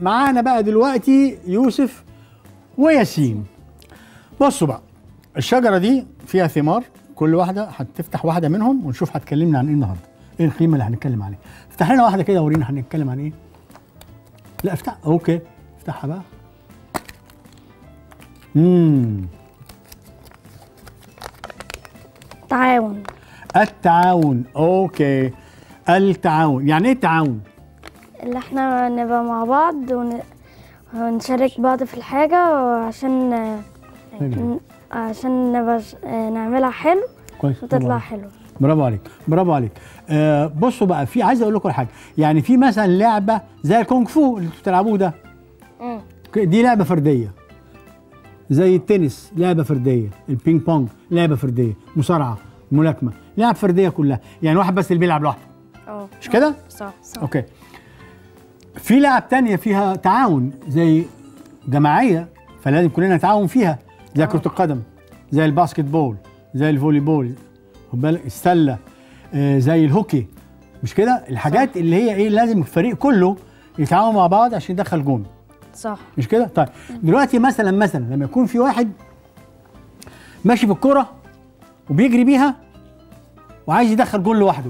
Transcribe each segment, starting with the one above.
معانا بقى دلوقتي يوسف وياسين بصوا بقى الشجره دي فيها ثمار كل واحده هتفتح واحده منهم ونشوف هتكلمنا عن ايه النهارده ايه القيمه اللي هنتكلم عليها افتح لنا واحده كده ورينا هنتكلم عن ايه لا افتح اوكي افتحها بقى امم تعاون التعاون اوكي التعاون يعني ايه التعاون اللي احنا نبقى مع بعض ون... ونشارك بعض في الحاجة عشان عشان نبقى ش- نعملها حلو كويس برافو وتطلع عليك. حلو برافو عليك برافو عليك آه بصوا بقى في عايز اقول لكم على حاجه يعني في مثلا لعبه زي الكونغ فو اللي انتوا بتلعبوه ده مم. دي لعبه فرديه زي التنس لعبه فرديه البينج بونج لعبه فرديه مصارعه ملاكمه لعب فرديه كلها يعني واحد بس اللي بيلعب لوحده اه مش كده صح صح اوكي في لعب تانية فيها تعاون زي جماعيه فلازم كلنا نتعاون فيها زي كره القدم زي الباسكت بول زي الفولي بول خد بالك السله آه، زي الهوكي مش كده الحاجات اللي هي ايه لازم الفريق كله يتعاون مع بعض عشان يدخل جون صح مش كده طيب دلوقتي مثلا مثلا لما يكون في واحد ماشي بالكرة وبيجري بيها وعايز يدخل جول لوحده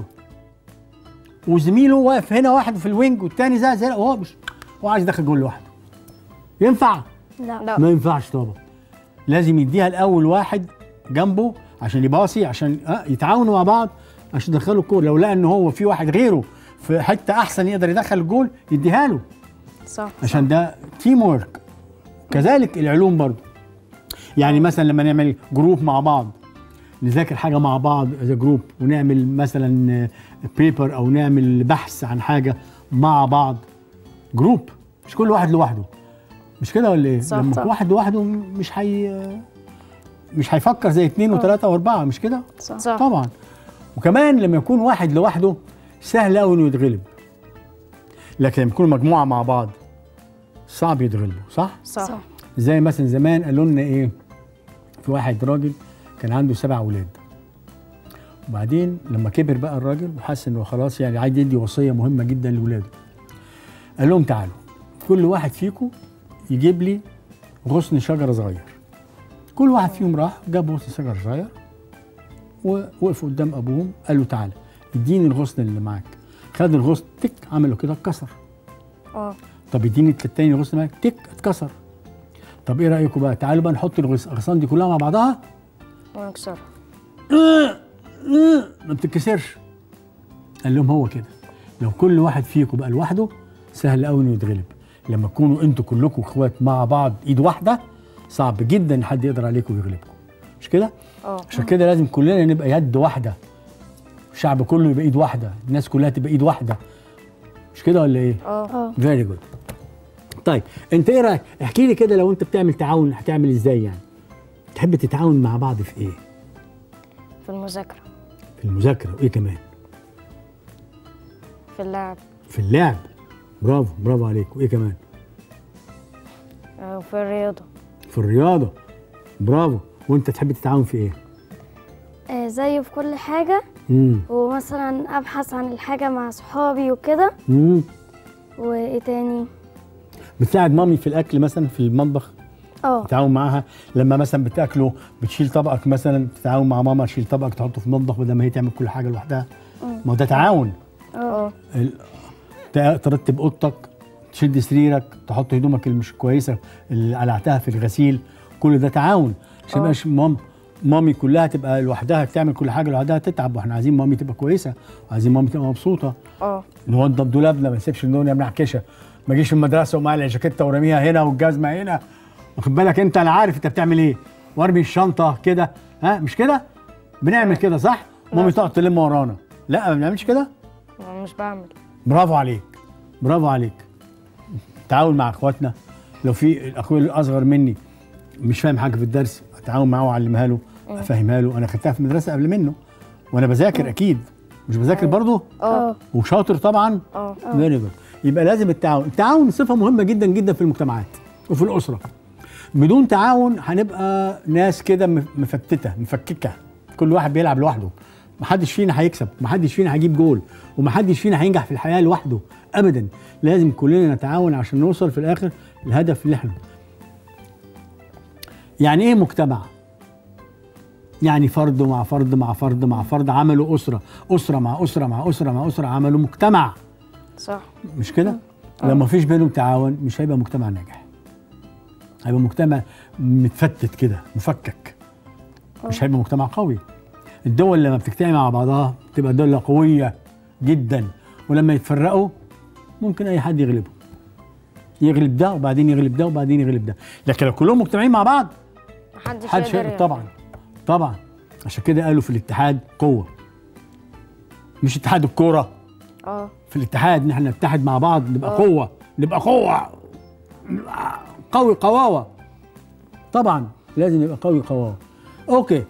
وزميله واقف هنا واحد في الوينج والتاني زي زي وهو مش هو عايز يدخل جول لوحده ينفع لا لا ما ينفعش طبعا لازم يديها الاول واحد جنبه عشان يباصي عشان آه يتعاونوا مع بعض عشان يدخلوا الكوره لو لقى ان هو في واحد غيره في حته احسن يقدر يدخل الجول يديها له صح عشان ده تيم ورك كذلك العلوم برضو يعني مثلا لما نعمل جروب مع بعض نذاكر حاجه مع بعض از جروب ونعمل مثلا بيبر او نعمل بحث عن حاجه مع بعض جروب مش كل واحد لوحده مش كده ولا ايه؟ صح، لما صح. يكون واحد لوحده مش هي مش هيفكر زي اثنين وثلاثه واربعه مش كده؟ صح, صح. طبعا وكمان لما يكون واحد لوحده سهل قوي انه يتغلب لكن لما يكونوا مجموعه مع بعض صعب يتغلبوا صح؟ صح, صح. زي مثلا زمان قالوا لنا ايه في واحد راجل كان عنده سبع اولاد وبعدين لما كبر بقى الراجل وحس انه خلاص يعني عايز يدي وصيه مهمه جدا لاولاده قال لهم تعالوا كل واحد فيكم يجيب لي غصن شجره صغير كل واحد فيهم راح جاب غصن شجره صغير ووقفوا قدام ابوهم قال له تعالى اديني الغصن اللي معاك خد الغصن تك عمله كده اتكسر اه طب اديني التاني غصن معاك تك اتكسر طب ايه رايكم بقى تعالوا بقى نحط الغص- الاغصان دي كلها مع بعضها ونكسرها ما بتتكسرش قال لهم هو كده لو كل واحد فيكم بقى لوحده سهل قوي انه يتغلب لما تكونوا انتوا كلكم اخوات مع بعض ايد واحده صعب جدا ان حد يقدر عليكم ويغلبكم مش كده اه عشان كده لازم كلنا نبقى يد واحده الشعب كله يبقى ايد واحده الناس كلها تبقى ايد واحده مش كده ولا ايه اه اه فيري جود طيب انت ايه رايك احكي لي كده لو انت بتعمل تعاون هتعمل ازاي يعني تحب تتعاون مع بعض في ايه في المذاكرة في المذاكره وايه كمان في اللعب في اللعب برافو برافو عليك وايه كمان آه، وفي الرياضة في الرياضه برافو وانت تحب تتعاون في ايه آه، زيه في كل حاجة امم ومثلا أبحث عن الحاجة مع صحابي وكده امم وإيه تاني بتساعد مامي في الاكل مثلا في المطبخ اه تتعاون معاها لما مثلا بتاكلوا بتشيل طبقك مثلا تتعاون مع ماما تشيل طبقك تحطه في المطبخ بدل ما هي تعمل كل حاجه لوحدها ما هو ده تعاون اه ال- ت- ترتب اوضتك تشد سريرك تحط هدومك اللي مش كويسه اللي قلعتها في الغسيل كل ده تعاون عشان آه. ميبقاش مام مامي كلها تبقى لوحدها تعمل كل حاجه لوحدها تتعب واحنا عايزين مامي تبقى كويسه وعايزين مامي تبقى مبسوطه اه نوضب دولابنا ما نسيبش الدنيا منعكشه ما اجيش المدرسه ومعلق الجاكيته ورميها هنا والجزمه هنا واخد بالك انت انا عارف انت بتعمل ايه وارمي الشنطه كده ها مش كده بنعمل كده صح مامي تقعد تلم ورانا لا ما بنعملش كده أنا مش بعمل برافو عليك برافو عليك تعاون مع اخواتنا لو في الاخويا الاصغر مني مش فاهم حاجه في الدرس اتعاون معاه واعلمها له افهمها له انا خدتها في المدرسه قبل منه وانا بذاكر اكيد مش بذاكر برضه اه وشاطر طبعا اه فيري جود يبقى لازم التعاون التعاون صفه مهمه جدا جدا في المجتمعات وفي الاسره بدون تعاون هنبقى ناس كده مف- مفتته مفككه كل واحد بيلعب لوحده محدش فينا هيكسب محدش فينا هيجيب جول ومحدش فينا هينجح في الحياه لوحده ابدا لازم كلنا نتعاون عشان نوصل في الاخر الهدف اللي احنا يعني ايه مجتمع يعني فرد مع فرد مع فرد مع فرد عملوا اسره اسره مع اسره مع اسره مع اسره عملوا مجتمع صح مش كده لو ما فيش بينهم تعاون مش هيبقى مجتمع ناجح هيبقى مجتمع متفتت كده مفكك مش هيبقى مجتمع قوي الدول لما بتجتمع مع بعضها تبقى دولة قوية جدا ولما يتفرقوا ممكن أي حد يغلبهم يغلب ده وبعدين يغلب ده وبعدين يغلب ده لكن لو كلهم مجتمعين مع بعض محدش محدش يقدر يقدر يعمل. طبعا طبعا عشان كده قالوا في الاتحاد قوة مش اتحاد الكورة اه في الاتحاد ان احنا نتحد مع بعض نبقى آه. قوه نبقى قوه نبقى قوي قواوه طبعا لازم يبقى قوي قواوه اوكي